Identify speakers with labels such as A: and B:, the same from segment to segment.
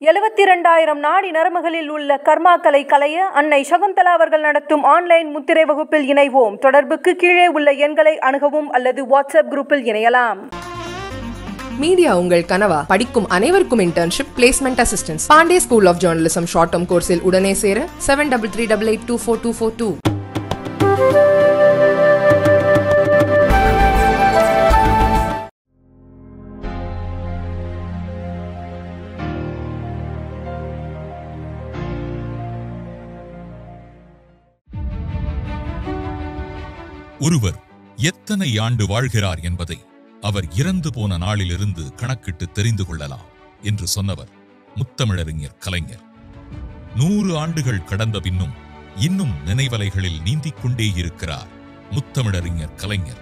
A: எழுபத்தி இரண்டாயிரம் நாடி நரம்புகளில் உள்ள கர்மாக்களை களைய அன்னை சகுந்தலா அவர்கள் நடத்தும் ஆன்லைன் முத்திரை வகுப்பில் இணைவோம் தொடர்புக்கு கீழே உள்ள எண்களை அணுகவும் அல்லது வாட்ஸ்அப் குரூப்பில் இணையலாம்
B: மீடியா உங்கள் கனவா படிக்கும் அனைவருக்கும் internship placement assistance Pandey school of journalism short term கோர்ஸில் உடனே சேர seven double three double eight two four two four two
C: ஒருவர் எத்தனை ஆண்டு வாழ்கிறார் என்பதை அவர் இறந்து போன நாளிலிருந்து கணக்கிட்டு தெரிந்து கொள்ளலாம் என்று சொன்னவர் முத்தமிழறிஞர் கலைஞர் நூறு ஆண்டுகள் கடந்த பின்னும் இன்னும் நினைவலைகளில் நீந்திக் கொண்டே இருக்கிறார் முத்தமிழறிஞர் கலைஞர்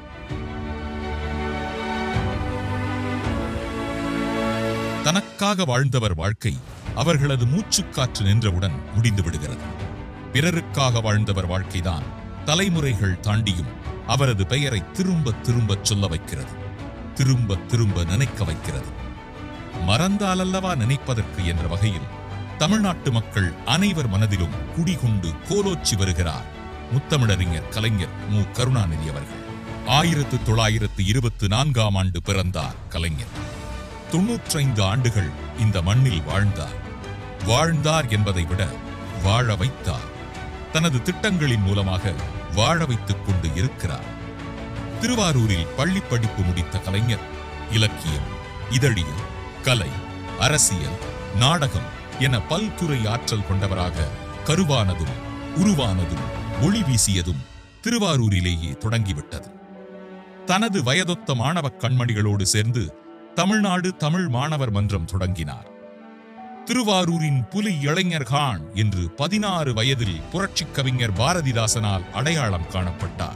C: தனக்காக வாழ்ந்தவர் வாழ்க்கை அவர்களது மூச்சுக்காற்று நின்றவுடன் முடிந்து விடுகிறது பிறருக்காக வாழ்ந்தவர் வாழ்க்கைதான் தலைமுறைகள் தாண்டியும் அவரது பெயரை திரும்ப திரும்பச் சொல்ல வைக்கிறது திரும்ப திரும்ப நினைக்க வைக்கிறது மறந்தாலல்லவா நினைப்பதற்கு என்ற வகையில் தமிழ்நாட்டு மக்கள் அனைவர் மனதிலும் குடிகொண்டு கோலோச்சி வருகிறார் முத்தமிழறிஞர் கலைஞர் மு கருணாநிதி அவர்கள் ஆயிரத்து தொள்ளாயிரத்து இருபத்து நான்காம் ஆண்டு பிறந்தார் கலைஞர் தொன்னூற்றைந்து ஆண்டுகள் இந்த மண்ணில் வாழ்ந்தார் வாழ்ந்தார் என்பதை விட வாழ வைத்தார் தனது திட்டங்களின் மூலமாக வாழ வைத்துக் கொண்டு இருக்கிறார் திருவாரூரில் பள்ளி படிப்பு முடித்த கலைஞர் இலக்கியம் இதழியல் கலை அரசியல் நாடகம் என பல்துறை ஆற்றல் கொண்டவராக கருவானதும் உருவானதும் ஒளி வீசியதும் திருவாரூரிலேயே தொடங்கிவிட்டது தனது வயதொத்த மாணவக் கண்மணிகளோடு சேர்ந்து தமிழ்நாடு தமிழ் மாணவர் மன்றம் தொடங்கினார் திருவாரூரின் புலி இளைஞர் கான் என்று பதினாறு வயதில் புரட்சிக் கவிஞர் பாரதிதாசனால் அடையாளம் காணப்பட்டார்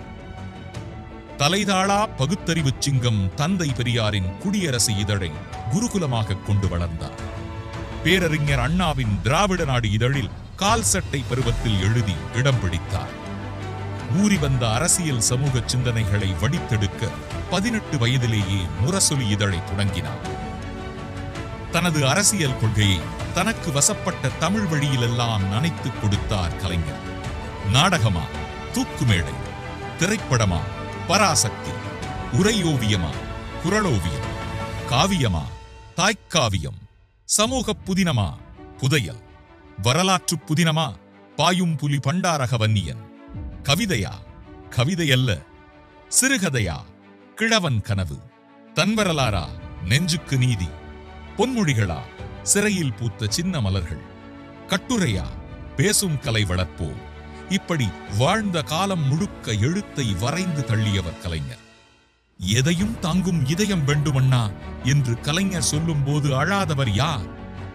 C: தலைதாளா பகுத்தறிவுச் சிங்கம் தந்தை பெரியாரின் குடியரசு இதழை குருகுலமாக கொண்டு வளர்ந்தார் பேரறிஞர் அண்ணாவின் திராவிட நாடு இதழில் கால் சட்டை பருவத்தில் எழுதி இடம் பிடித்தார் ஊறி வந்த அரசியல் சமூக சிந்தனைகளை வடித்தெடுக்க பதினெட்டு வயதிலேயே முரசொலி இதழை தொடங்கினார் தனது அரசியல் கொள்கையை தனக்கு வசப்பட்ட தமிழ் வழியிலெல்லாம் நனைத்துக் கொடுத்தார் கலைஞர் நாடகமா தூக்குமேடை திரைப்படமா பராசக்தி உரையோவியமா குரலோவியம் காவியமா தாய்க்காவியம் சமூக புதினமா புதையல் வரலாற்று புதினமா பாயும் புலி பண்டாரக வன்னியன் கவிதையா கவிதையல்ல சிறுகதையா கிழவன் கனவு தன்வரலாரா நெஞ்சுக்கு நீதி பொன்மொழிகளா சிறையில் பூத்த சின்ன மலர்கள் கட்டுரையா பேசும் கலை வளர்ப்போம் இப்படி வாழ்ந்த காலம் முழுக்க எழுத்தை வரைந்து தள்ளியவர் கலைஞர் எதையும் தாங்கும் இதயம் வேண்டுமண்ணா என்று கலைஞர் சொல்லும்போது அழாதவர் யார்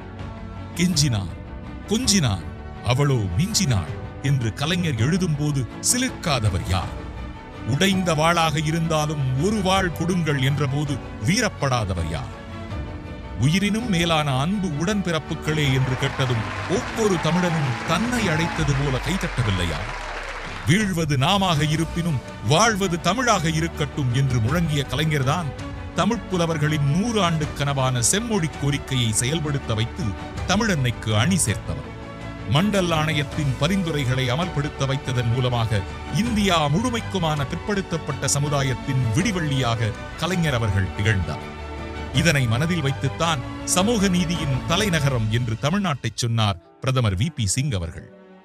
C: கெஞ்சினார் கொஞ்சினார் அவளோ மிஞ்சினாள் என்று கலைஞர் எழுதும்போது சிலிர்க்காதவர் யார் உடைந்த வாளாக இருந்தாலும் ஒரு வாழ் கொடுங்கள் என்றபோது வீரப்படாதவர் யார் உயிரினும் மேலான அன்பு உடன்பிறப்புகளே என்று கேட்டதும் ஒவ்வொரு தமிழனும் தன்னை அழைத்தது போல கைதட்டவில்லையா வீழ்வது நாமாக இருப்பினும் வாழ்வது தமிழாக இருக்கட்டும் என்று முழங்கிய கலைஞர்தான் தமிழ்ப் புலவர்களின் நூறு ஆண்டு கனவான செம்மொழி கோரிக்கையை செயல்படுத்த வைத்து தமிழன்னைக்கு அணி சேர்த்தவர் மண்டல் ஆணையத்தின் பரிந்துரைகளை அமல்படுத்த வைத்ததன் மூலமாக இந்தியா முழுமைக்குமான பிற்படுத்தப்பட்ட சமுதாயத்தின் விடிவெள்ளியாக கலைஞர் அவர்கள் திகழ்ந்தார் இதனை மனதில் வைத்துத்தான் சமூக நீதியின் தலைநகரம் என்று தமிழ்நாட்டைச் சொன்னார் பிரதமர் வி பி சிங் அவர்கள்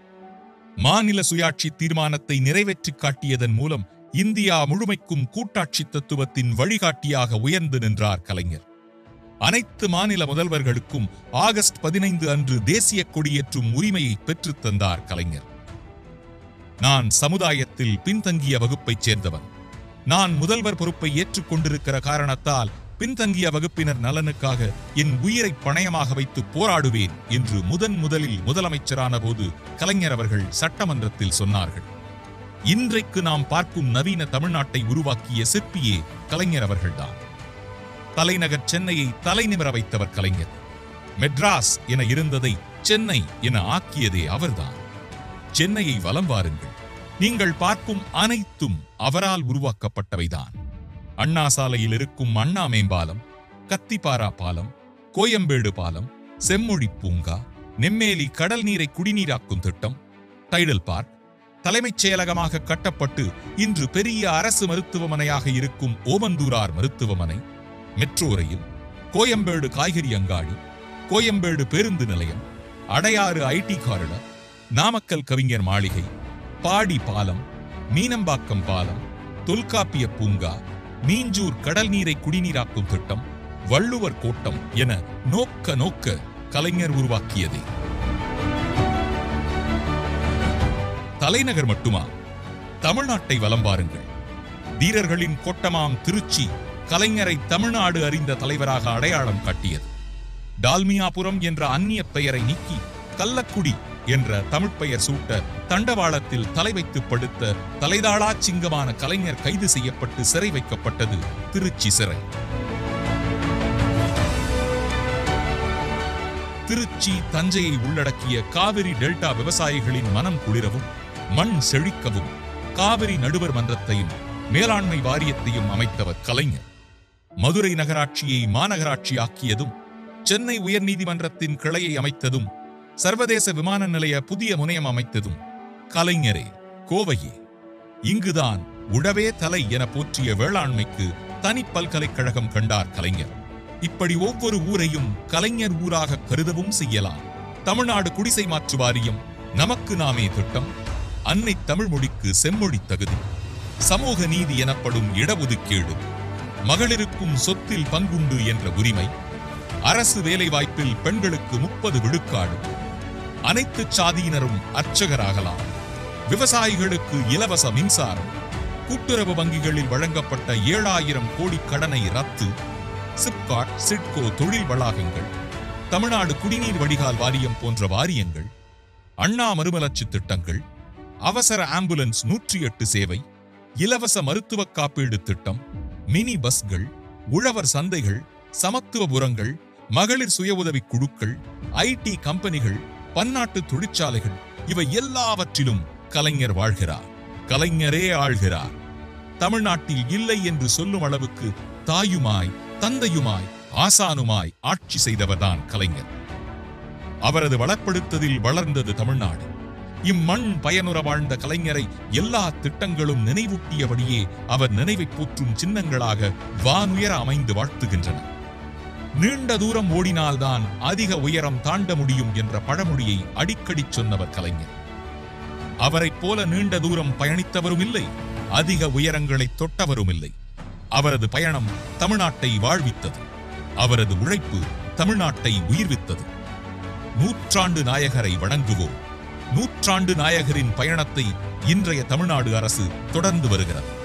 C: மாநில சுயாட்சி தீர்மானத்தை நிறைவேற்றி காட்டியதன் மூலம் இந்தியா முழுமைக்கும் கூட்டாட்சி தத்துவத்தின் வழிகாட்டியாக உயர்ந்து நின்றார் கலைஞர் அனைத்து மாநில முதல்வர்களுக்கும் ஆகஸ்ட் பதினைந்து அன்று தேசிய கொடியேற்றும் உரிமையை பெற்றுத் தந்தார் கலைஞர் நான் சமுதாயத்தில் பின்தங்கிய வகுப்பைச் சேர்ந்தவன் நான் முதல்வர் பொறுப்பை ஏற்றுக்கொண்டிருக்கிற காரணத்தால் பின்தங்கிய வகுப்பினர் நலனுக்காக என் உயிரை பணயமாக வைத்து போராடுவேன் என்று முதன் முதலில் முதலமைச்சரான போது கலைஞர் அவர்கள் சட்டமன்றத்தில் சொன்னார்கள் இன்றைக்கு நாம் பார்க்கும் நவீன தமிழ்நாட்டை உருவாக்கிய சிற்பியே கலைஞர் அவர்கள்தான் தலைநகர் சென்னையை தலைநிமிர வைத்தவர் கலைஞர் மெட்ராஸ் என இருந்ததை சென்னை என ஆக்கியதே அவர்தான் சென்னையை வலம் வாருங்கள் நீங்கள் பார்க்கும் அனைத்தும் அவரால் உருவாக்கப்பட்டவைதான் அண்ணா சாலையில் இருக்கும் அண்ணா மேம்பாலம் கத்திப்பாரா பாலம் கோயம்பேடு பாலம் செம்மொழி பூங்கா நெம்மேலி கடல் நீரை குடிநீராக்கும் திட்டம் டைடல் பார்க் தலைமைச் செயலகமாக கட்டப்பட்டு இன்று பெரிய அரசு மருத்துவமனையாக இருக்கும் ஓமந்தூரார் மருத்துவமனை மெட்ரோ ரயில் கோயம்பேடு காய்கறி அங்காடி கோயம்பேடு பேருந்து நிலையம் அடையாறு ஐடி காரிடர் நாமக்கல் கவிஞர் மாளிகை பாடி பாலம் மீனம்பாக்கம் பாலம் தொல்காப்பிய பூங்கா மீஞ்சூர் கடல் நீரை குடிநீராக்கும் திட்டம் வள்ளுவர் கோட்டம் என நோக்க நோக்க கலைஞர் உருவாக்கியதே தலைநகர் மட்டுமா தமிழ்நாட்டை வலம் பாருங்கள் வீரர்களின் கோட்டமாம் திருச்சி கலைஞரை தமிழ்நாடு அறிந்த தலைவராக அடையாளம் காட்டியது டால்மியாபுரம் என்ற அந்நிய பெயரை நீக்கி கள்ளக்குடி என்ற தமிழ்ப் பெயர் சூட்ட தண்டவாளத்தில் தலை வைத்து படுத்த தலைதாளா சிங்கமான கலைஞர் கைது செய்யப்பட்டு சிறை வைக்கப்பட்டது திருச்சி சிறை திருச்சி தஞ்சையை உள்ளடக்கிய காவிரி டெல்டா விவசாயிகளின் மனம் குளிரவும் மண் செழிக்கவும் காவிரி நடுவர் மன்றத்தையும் மேலாண்மை வாரியத்தையும் அமைத்தவர் கலைஞர் மதுரை நகராட்சியை மாநகராட்சியாக்கியதும் சென்னை உயர்நீதிமன்றத்தின் கிளையை அமைத்ததும் சர்வதேச விமான நிலைய புதிய முனையம் அமைத்ததும் கலைஞரே கோவையே இங்குதான் உழவே தலை என போற்றிய வேளாண்மைக்கு தனி பல்கலைக்கழகம் கண்டார் கலைஞர் இப்படி ஒவ்வொரு ஊரையும் கலைஞர் ஊராக கருதவும் செய்யலாம் தமிழ்நாடு குடிசை மாற்று வாரியம் நமக்கு நாமே திட்டம் அன்னை தமிழ் மொழிக்கு செம்மொழி தகுதி சமூக நீதி எனப்படும் இடஒதுக்கீடு மகளிருக்கும் சொத்தில் பங்குண்டு என்ற உரிமை அரசு வேலைவாய்ப்பில் பெண்களுக்கு முப்பது விழுக்காடு அனைத்து சாதியினரும் அர்ச்சகராகலாம் விவசாயிகளுக்கு இலவச மின்சாரம் கூட்டுறவு வங்கிகளில் வழங்கப்பட்ட ஏழாயிரம் கோடி கடனை ரத்து சிப்காட் சிட்கோ தொழில் வளாகங்கள் தமிழ்நாடு குடிநீர் வடிகால் வாரியம் போன்ற வாரியங்கள் அண்ணா மறுமலர்ச்சி திட்டங்கள் அவசர ஆம்புலன்ஸ் நூற்றி எட்டு சேவை இலவச மருத்துவ காப்பீடு திட்டம் மினி பஸ்கள் உழவர் சந்தைகள் சமத்துவபுரங்கள் மகளிர் சுய உதவிக் குழுக்கள் ஐடி கம்பெனிகள் பன்னாட்டு தொழிற்சாலைகள் இவை எல்லாவற்றிலும் கலைஞர் வாழ்கிறார் கலைஞரே ஆள்கிறார் தமிழ்நாட்டில் இல்லை என்று சொல்லும் அளவுக்கு தாயுமாய் தந்தையுமாய் ஆசானுமாய் ஆட்சி செய்தவர்தான் கலைஞர் அவரது வளப்படுத்ததில் வளர்ந்தது தமிழ்நாடு இம்மண் பயனுற வாழ்ந்த கலைஞரை எல்லா திட்டங்களும் நினைவூட்டியபடியே அவர் நினைவை போற்றும் சின்னங்களாக வானுயர அமைந்து வாழ்த்துகின்றன நீண்ட தூரம் ஓடினால்தான் அதிக உயரம் தாண்ட முடியும் என்ற பழமொழியை அடிக்கடி சொன்னவர் கலைஞர் அவரைப் போல நீண்ட தூரம் பயணித்தவரும் இல்லை அதிக உயரங்களை தொட்டவரும் இல்லை அவரது பயணம் தமிழ்நாட்டை வாழ்வித்தது அவரது உழைப்பு தமிழ்நாட்டை உயிர்வித்தது நூற்றாண்டு நாயகரை வணங்குவோம் நூற்றாண்டு நாயகரின் பயணத்தை இன்றைய தமிழ்நாடு அரசு தொடர்ந்து வருகிறது